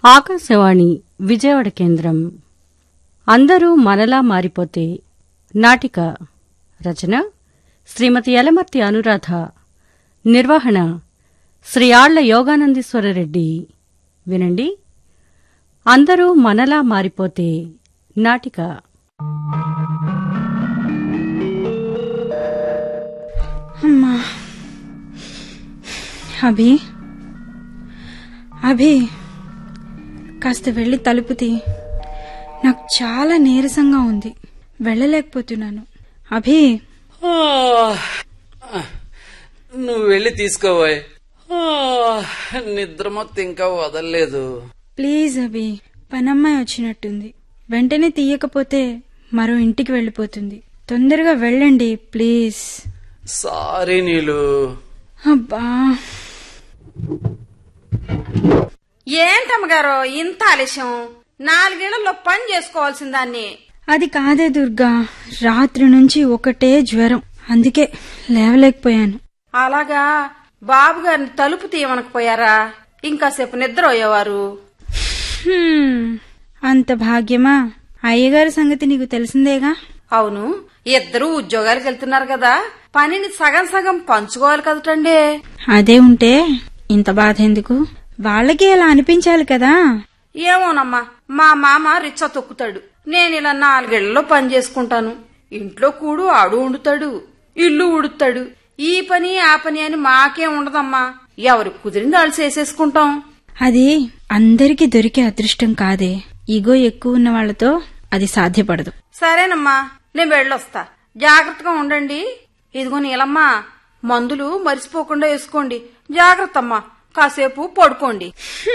ఆకాశవాణి విజయవాడ కేంద్రం అందరూ మనలా మారిపోతే నాటిక రచన శ్రీమతి యలమర్తి అనురాధ నిర్వహణ శ్రీ ఆళ్ల యోగానందీశ్వరరెడ్డి వినండి అందరూ మనలా మారిపోతే నాటిక అమ్మా అభి అభి కాస్త వెళ్ళి తలుపు తీ నాకు చాలా నీరసంగా ఉంది వెళ్ళలేకపోతున్నాను అభి ఆ, నువ్వు వెళ్ళి తీసుకోబోయ్ నిద్ర మొత్తం ఇంకా వదలలేదు ప్లీజ్ అభి పనమ్మాయి వచ్చినట్టుంది వెంటనే తీయకపోతే మరో ఇంటికి వెళ్ళిపోతుంది తొందరగా వెళ్ళండి ప్లీజ్ సారీ నీలు అబ్బా ఏంటమ్మగారు ఇంత ఆలస్యం నాలుగేళ్లలో పని చేసుకోవాల్సిన దాన్ని అది కాదే దుర్గా రాత్రి నుంచి ఒకటే జ్వరం అందుకే లేవలేకపోయాను అలాగా బాబు గారిని తలుపు తీయమనకపోయారా ఇంకాసేపు నిద్ర అయ్యేవారు హ్మ్, అంత భాగ్యమా అయ్యగారి సంగతి నీకు తెలిసిందేగా అవును ఇద్దరు ఉద్యోగాలకు వెళ్తున్నారు కదా పనిని సగం సగం పంచుకోవాలి కదటండి అదే ఉంటే ఇంత బాధ ఎందుకు వాళ్ళకి అలా అనిపించాలి కదా ఏమోనమ్మా మా మామ రిచ్చ తొక్కుతాడు నేను ఇలా నాలుగేళ్లలో పని చేసుకుంటాను ఇంట్లో కూడు ఆడు వండుతాడు ఇల్లు ఉడుతాడు ఈ పని ఆ పని అని మాకేం ఉండదమ్మా ఎవరికి కుదిరింది వాళ్ళు చేసేసుకుంటాం అది అందరికీ దొరికే అదృష్టం కాదే ఈగో ఎక్కువ ఉన్న వాళ్ళతో అది సాధ్యపడదు సరేనమ్మా నేను వెళ్ళొస్తా జాగ్రత్తగా ఉండండి ఇదిగో నీలమ్మా మందులు మరిచిపోకుండా వేసుకోండి జాగ్రత్త అమ్మా కాసేపు పడుకోండి